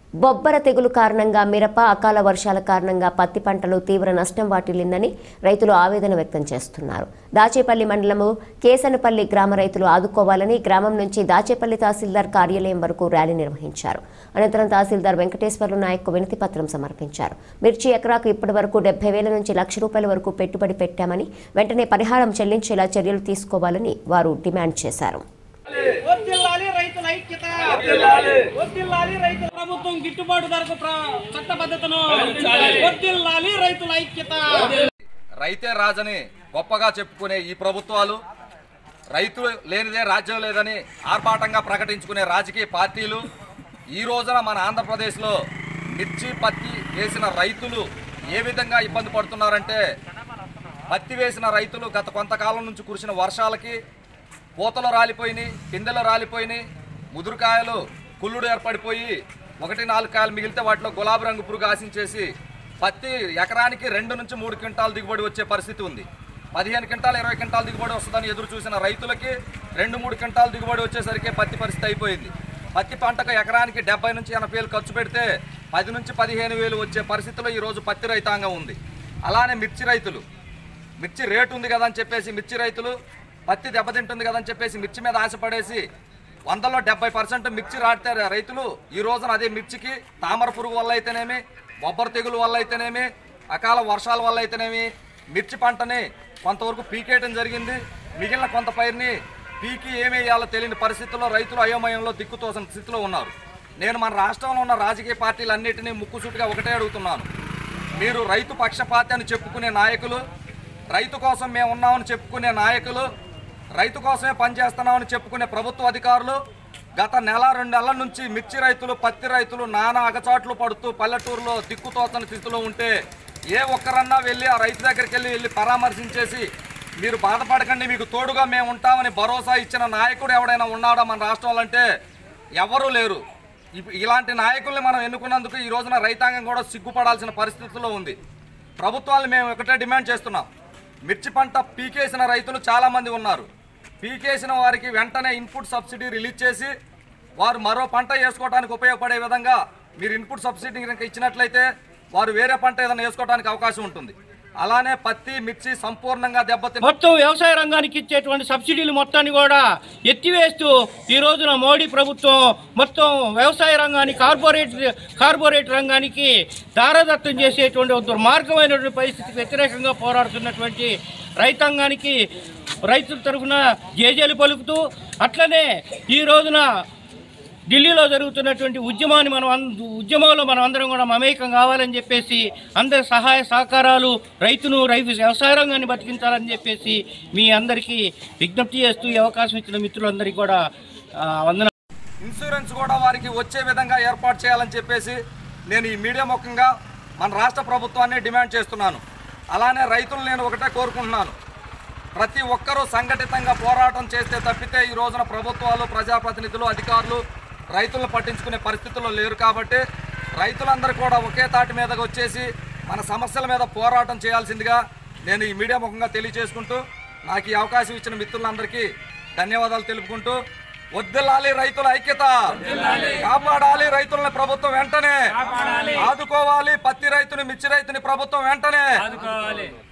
బొబ్బర తెగులు కారణంగా మిరప అకాల వర్షాల కారణంగా పత్తి పంటలు తీవ్ర నష్టం వాటిల్లిందని రైతులు ఆవేదన వ్యక్తం చేస్తున్నారు దాచేపల్లి మండలము కేసనపల్లి గ్రామ రైతులు ఆదుకోవాలని గ్రామం నుంచి దాచేపల్లి తహసీల్దార్ కార్యాలయం వరకు ర్యాలీ నిర్వహించారు అనంతరం తహసీల్దార్ వెంకటేశ్వర్లు నాయక్ వినతి పత్రం సమర్పించారు మిర్చి ఎకరాకు ఇప్పటి వరకు డెబ్బై వేల నుంచి లక్ష రూపాయల వరకు పెట్టుబడి పెట్టామని వెంటనే పరిహారం చెల్లించేలా చర్యలు తీసుకోవాలని వారు డిమాండ్ చేశారు వర్ధిల్లాలి రైతుల ఐక్యత వర్ధిల్లాలి రైతుల ప్రభుత్వం గిట్టుబాటు ధరకు ప్ర- చట్టబద్ధతను వర్ధిల్లాలి రైతుల ఐక్యత రైతే రాజని గొప్పగా చెప్పుకునే ఈ ప్రభుత్వాలు రైతు లేనిదే రాజ్యం లేదని ఆర్భాటంగా ప్రకటించుకునే రాజకీయ పార్టీలు ఈ రోజున మన ఆంధ్రప్రదేశ్లో మిర్చి పత్తి వేసిన రైతులు ఏ విధంగా ఇబ్బంది పడుతున్నారంటే పత్తి వేసిన రైతులు గత కొంతకాలం నుంచి కురిసిన వర్షాలకి పూతలు రాలిపోయినాయి పిందెలు రాలిపోయినాయి ముదురుకాయలు కుళ్ళుడు ఏర్పడిపోయి ఒకటి నాలుగు కాయలు మిగిలితే వాటిలో గులాబీ రంగు పురుగు ఆశించేసి పత్తి ఎకరానికి రెండు నుంచి మూడు క్వింటాల్ దిగుబడి వచ్చే పరిస్థితి ఉంది పదిహేను క్వింటాల్ ఇరవై క్వింటాల్ దిగుబడి వస్తుందని ఎదురు చూసిన రైతులకి రెండు మూడు క్వింటాల్ దిగుబడి వచ్చేసరికి పత్తి పరిస్థితి అయిపోయింది పత్తి పంటకు ఎకరానికి డెబ్బై నుంచి ఎనభై వేలు ఖర్చు పెడితే పది నుంచి పదిహేను వేలు వచ్చే పరిస్థితిలో ఈరోజు పత్తి రైతాంగం ఉంది అలానే మిర్చి రైతులు మిర్చి రేటు ఉంది కదా అని చెప్పేసి మిర్చి రైతులు పత్తి దెబ్బతింటుంది కదా అని చెప్పేసి మిర్చి మీద ఆశపడేసి వందలో డెబ్బై పర్సెంట్ మిర్చి రాడితే రైతులు ఈ రోజున అదే మిర్చికి తామర పురుగు వల్ల అయితేనేమి బొబ్బర తెగులు వల్ల అయితేనేమి అకాల వర్షాల వల్ల అయితేనేమి మిర్చి పంటని కొంతవరకు పీకేయటం జరిగింది మిగిలిన కొంత పైరుని పీకి ఏమి వేయాలో తెలియని పరిస్థితుల్లో రైతులు అయోమయంలో దిక్కుతోసిన స్థితిలో ఉన్నారు నేను మన రాష్ట్రంలో ఉన్న రాజకీయ పార్టీలన్నిటినీ ముక్కుసూటిగా ఒకటే అడుగుతున్నాను మీరు రైతు పక్షపాతి అని చెప్పుకునే నాయకులు రైతు కోసం మేము ఉన్నామని చెప్పుకునే నాయకులు రైతు కోసమే పనిచేస్తున్నామని చెప్పుకునే ప్రభుత్వ అధికారులు గత నెల రెండు నెలల నుంచి మిర్చి రైతులు పత్తి రైతులు నానా అగచాట్లు పడుతూ పల్లెటూరులో దిక్కుతోచని స్థితిలో ఉంటే ఏ ఒక్కరన్నా వెళ్ళి ఆ రైతు దగ్గరికి వెళ్ళి వెళ్ళి పరామర్శించేసి మీరు బాధపడకండి మీకు తోడుగా మేము ఉంటామని భరోసా ఇచ్చిన నాయకుడు ఎవడైనా ఉన్నాడా మన రాష్ట్రంలో అంటే ఎవరూ లేరు ఇప్పు- ఇలాంటి నాయకుల్ని మనం ఎన్నుకున్నందుకు ఈ రోజున రైతాంగం కూడా సిగ్గుపడాల్సిన పరిస్థితిలో ఉంది ప్రభుత్వాలు మేము ఒకటే డిమాండ్ చేస్తున్నాం మిర్చి పంట పీకేసిన రైతులు చాలామంది ఉన్నారు పీకేసిన వారికి వెంటనే ఇన్పుట్ సబ్సిడీ రిలీజ్ చేసి వారు మరో పంట వేసుకోవడానికి ఉపయోగపడే విధంగా మీరు ఇన్పుట్ సబ్సిడీ కనుక ఇచ్చినట్లయితే వారు వేరే పంట ఏదైనా వేసుకోవడానికి అవకాశం ఉంటుంది అలానే పత్తి మిర్చి సంపూర్ణంగా దెబ్బతిన్న మొత్తం వ్యవసాయ రంగానికి ఇచ్చేటువంటి సబ్సిడీలు మొత్తాన్ని కూడా ఎత్తివేస్తూ ఈ రోజున మోడీ ప్రభుత్వం మొత్తం వ్యవసాయ రంగాన్ని కార్పొరేట్ కార్పొరేట్ రంగానికి దారదత్తం చేసేటువంటి ఒక దుర్మార్గమైనటువంటి పరిస్థితికి వ్యతిరేకంగా పోరాడుతున్నటువంటి రైతాంగానికి రైతుల తరఫున జేజేలు పలుకుతూ అట్లనే ఈ రోజున ఢిల్లీలో జరుగుతున్నటువంటి ఉద్యమాన్ని మనం అన్- ఉద్యమంలో మనం అందరం కూడా మమేకం కావాలని చెప్పేసి అందరి సహాయ సహకారాలు రైతును రైతు వ్యవసాయ రంగాన్ని బతికించాలని చెప్పేసి మీ అందరికీ విజ్ఞప్తి చేస్తూ ఈ అవకాశం ఇచ్చిన మిత్రులందరికీ కూడా ఆ, వందన ఇన్సూరెన్స్ కూడా వారికి వచ్చే విధంగా ఏర్పాటు చేయాలని చెప్పేసి నేను ఈ మీడియా ముఖంగా మన రాష్ట్ర ప్రభుత్వాన్ని డిమాండ్ చేస్తున్నాను అలానే రైతులు నేను ఒకటే కోరుకుంటున్నాను ప్రతి ఒక్కరూ సంఘటితంగా పోరాటం చేస్తే తప్పితే ఈ రోజున ప్రభుత్వాలు ప్రజాప్రతినిధులు అధికారులు రైతులను పట్టించుకునే పరిస్థితుల్లో లేరు కాబట్టి రైతులందరూ కూడా ఒకే తాటి మీదకి వచ్చేసి మన సమస్యల మీద పోరాటం చేయాల్సిందిగా నేను ఈ మీడియా ముఖంగా తెలియజేసుకుంటూ నాకు ఈ అవకాశం ఇచ్చిన మిత్రులందరికీ ధన్యవాదాలు తెలుపుకుంటూ వద్దిల్లాలి రైతుల ఐక్యత కాపాడాలి రైతులని ప్రభుత్వం వెంటనే ఆదుకోవాలి పత్తి రైతుని మిర్చి రైతుని ప్రభుత్వం వెంటనే